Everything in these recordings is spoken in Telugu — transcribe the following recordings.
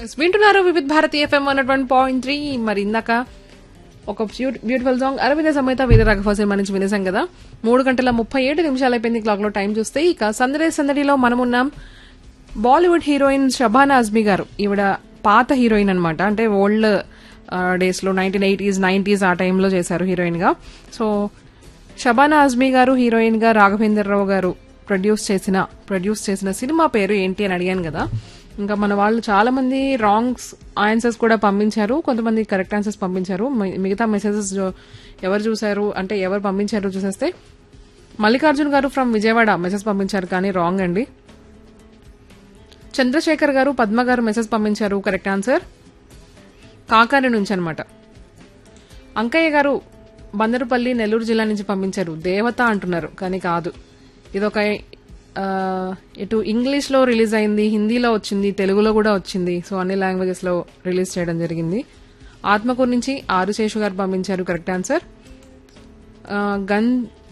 వింటున్నారు Vividh Bharati FM one one point three మరి ఇందాక ఒక బ్యూటిఫుల్ సాంగ్ అరవింద సమేత వీర రాఘవ సినిమా నుంచి వినేసాం కదా మూడు గంటల ముప్పై ఏడు నిమిషాలు అయిపోయింది క్లాక్ లో టైం చూస్తే ఇక సందడి సందడిలో మనం ఉన్నాం బాలీవుడ్ హీరోయిన్ షబానా అజ్మీ గారు ఈవిడ పాత హీరోయిన్ అన్నమాట అంటే ఓల్డ్ డేస్ లో నైన్టీన్ ఎయిటీస్ నైన్టీస్ ఆ టైంలో చేశారు హీరోయిన్ గా సో షబానా అజ్మీ గారు హీరోయిన్ గా రాఘవేంద్రరావు గారు ప్రొడ్యూస్ చేసిన ప్రొడ్యూస్ చేసిన సినిమా పేరు ఏంటి అని అడిగాను కదా ఇంకా మన వాళ్ళు చాలా మంది రాంగ్స్ ఆన్సర్స్ కూడా పంపించారు కొంతమంది కరెక్ట్ ఆన్సర్స్ పంపించారు మి- మిగతా మెసేజెస్ ఎవరు చూశారు అంటే ఎవరు పంపించారు చూసేస్తే మల్లికార్జున్ గారు ఫ్రమ్ విజయవాడ మెసేజ్ పంపించారు కానీ రాంగ్ అండి చంద్రశేఖర్ గారు పద్మ గారు మెసేజ్ పంపించారు కరెక్ట్ ఆన్సర్ కాకాని నుంచి అనమాట అంకయ్య గారు బందరుపల్లి నెల్లూరు జిల్లా నుంచి పంపించారు దేవత అంటున్నారు కానీ కాదు ఇదొక ఆ, ఇటు ఇంగ్లీష్ లో రిలీజ్ అయింది హిందీలో వచ్చింది తెలుగులో కూడా వచ్చింది సో అన్ని లాంగ్వేజెస్ లో రిలీజ్ చేయడం జరిగింది ఆత్మకూరు నుంచి ఆరు శేషు గారు పంపించారు కరెక్ట్ ఆన్సర్ ఆ, గన్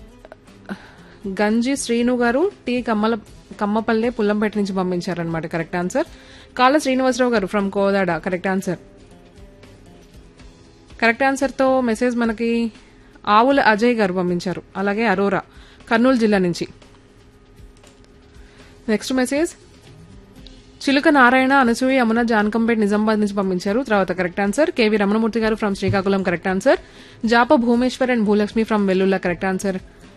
గంజి శ్రీను గారు టి కమ్మల కమ్మపల్లె పుల్లంపేట నుంచి పంపించారనమాట correct answer Kalla Srinivasa Rao garu from Kodada correct answer correct answer తో మెసేజ్ మనకి ఆవుల అజయ్ గారు పంపించారు అలాగే అరోరా కర్నూలు జిల్లా నుంచి నెక్స్ట్ మెసేజ్ చిలుక నారాయణ అనసూయ యమున జానకంపేట్ నిజామాబాద్ నుంచి పంపించారు తర్వాత correct answer K V Ramanamurthy garu from Srikakulam correct answer Japa Bhumeshwar and Bhulakshmi from Vellulla correct answer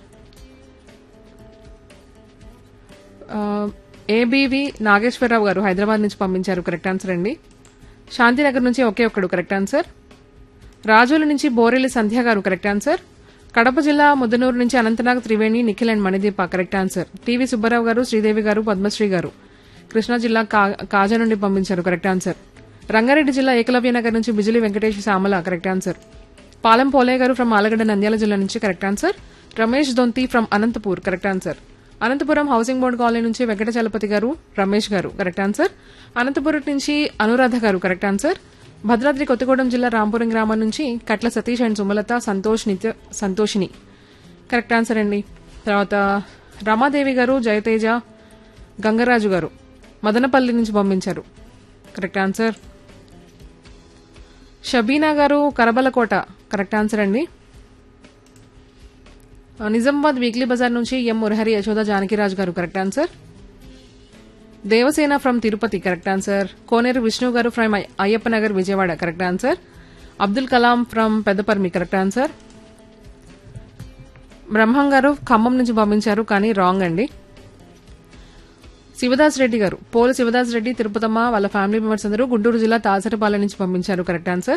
A B V Nageswara Rao garu Hyderabad నుంచి పంపించారు కరెక్ట్ ఆన్సర్ అండి శాంతినగర్ నుంచి ఒకే ఒక్కడు కరెక్ట్ ఆన్సర్ రాజుల నుంచి బోరెల్లి సంధ్య గారు కరెక్ట్ ఆన్సర్ కడప జిల్లా ముద్దనూరు నుంచి Anantnag Triveni Nikhil and Manideepa correct answer TV Subba Rao garu Sridevi గారు పద్మశ్రీ గారు కృష్ణా జిల్లా కా- కాజా నుండి పంపించారు కరెక్ట్ ఆన్సర్ రంగారెడ్డి జిల్లా ఏకలవ్య నగర్ నుంచి Bijili Venkatesh Shyamala correct answer Palem Pole garu from Alagadda Nandyal జిల్లా నుంచి correct answer Ramesh Donthi from Anantapur correct answer Anantapuram housing board colony నుంచి వెంకట చలపతి గారు రమేష్ గారు కరెక్ట్ ఆన్సర్ అనంతపురం నుంచి అనురాధ గారు కరెక్ట్ ఆన్సర్ భద్రాద్రి కొత్తగూడెం జిల్లా రాంపురం గ్రామం నుంచి Katla Satish and Sumalatha Santosh Nitya Santoshini correct answer అండి తర్వాత రమాదేవి గారు జయతేజ గంగరాజు గారు మదనపల్లి నుంచి పంపించారు కరెక్ట్ ఆన్సర్ షబీనా గారు కరబలకోట కరెక్ట్ ఆన్సర్ అండి ఆ, నిజామాబాద్ వీక్లీ బజార్ నుంచి ఎం Murahari Yashoda Janakiraju garu correct answer Devasena from Tirupati correct answer Koneru Vishnu garu from Ayyappa Nagar Vijayawada correct answer Abdul Kalam from Peddaparmi correct answer Brahmam garu Khammam నుంచి పంపించారు కానీ రాంగ్ అండి శివదాస్ రెడ్డి గారు పోలు శివదాస్ రెడ్డి తిరుపతమ్మ వాళ్ళ ఫ్యామిలీ మెంబర్స్ అందరూ గుంటూరు జిల్లా తాసరపాలెం నుంచి పంపించారు correct answer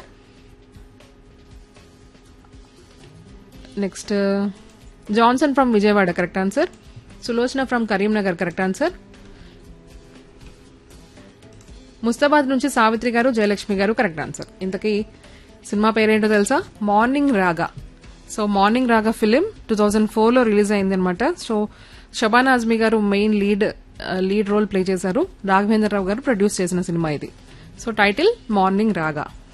next Johnson from Vijayawada correct answer Sulochana from Karimnagar correct answer Mustabad నుంచి సావిత్రి గారు జయలక్ష్మి గారు కరెక్ట్ ఆన్సర్ ఇంతకీ సినిమా పేరేంటో తెలుసా morning raga so morning raga film two thousand ఫోర్లో రిలీజ్ అయింది అనమాట so Shabana Azmi garu main lead lead role play చేశారు రాఘవేంద్రరావు గారు ప్రొడ్యూస్ చేసిన సినిమా ఇది సో టైటిల్ మార్నింగ్ రాగా